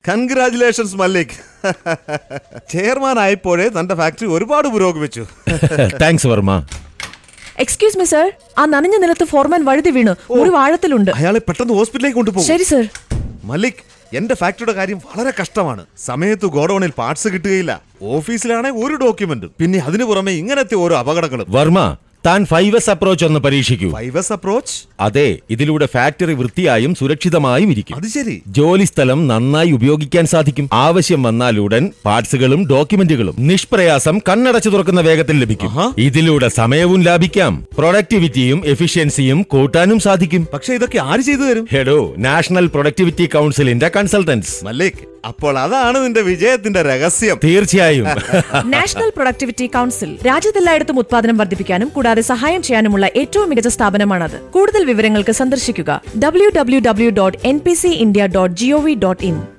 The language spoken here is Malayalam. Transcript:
കൺഗ്രാചുലേഷൻസ് മല്ലിക് ചെയർമാൻ ആയപ്പോഴേ തന്റെ ഫാക്ടറി ഒരുപാട് പുരോഗമിച്ചു thanks Varma excuse me sir ആ നനഞ്ഞ നിലത്ത് ഫോർമാൻ വഴുതി വീണു ഒരു വാഴത്തിലുണ്ട് അയാളെ പെട്ടെന്ന് ഹോസ്പിറ്റലിലേക്ക് കൊണ്ടുപോകും ശരി സർ മല്ലിക് എന്റെ ഫാക്ടറിയുടെ കാര്യം വളരെ കഷ്ടമാണ് സമയത്ത് ഗോഡൌണിൽ പാർട്സ് കിട്ടുകയില്ല ഓഫീസിലാണെ ഒരു ഡോക്യുമെന്റും പിന്നെ അതിനു പുറമെ ഇങ്ങനത്തെ ഓരോ അപകടങ്ങളും വർമ്മ താൻ ഫൈവ് എസ് അപ്രോച്ച് ഒന്ന് പരീക്ഷിക്കൂ ഫൈവസ് അപ്രോച്ച് അതെ ഇതിലൂടെ ഫാക്ടറി വൃത്തിയായും സുരക്ഷിതമായും ഇരിക്കും അത് ശരി ജോലി സ്ഥലം നന്നായി ഉപയോഗിക്കാൻ സാധിക്കും ആവശ്യം വന്നാലുടൻ പാർട്സുകളും ഡോക്യുമെന്റുകളും നിഷ്പ്രയാസം കണ്ണടച്ചു തുറക്കുന്ന വേഗത്തിൽ ലഭിക്കും ആഹാ. ഇതിലൂടെ സമയവും ലാഭിക്കാം പ്രൊഡക്ടിവിറ്റിയും എഫിഷ്യൻസിയും കൂട്ടാനും സാധിക്കും പക്ഷെ ഇതൊക്കെ ആര് ചെയ്തു തരും ഹെഡോ നാഷണൽ പ്രൊഡക്ടിവിറ്റി കൗൺസിലിന്റെ കൺസൾട്ടൻസ് മല്ലിക് അപ്പോൾ അതാണ് നിന്റെ വിജയത്തിന്റെ രഹസ്യം തീർച്ചയായും നാഷണൽ പ്രൊഡക്ടിവിറ്റി കൗൺസിൽ രാജ്യത്തെല്ലായിടത്തും ഉത്പാദനം വർദ്ധിപ്പിക്കാനും കൂടാതെ സഹായം ചെയ്യാനുമുള്ള ഏറ്റവും മികച്ച സ്ഥാപനമാണത് കൂടുതൽ വിവരങ്ങൾക്ക് സന്ദർശിക്കുക W W W dot N P C India dot G O V dot in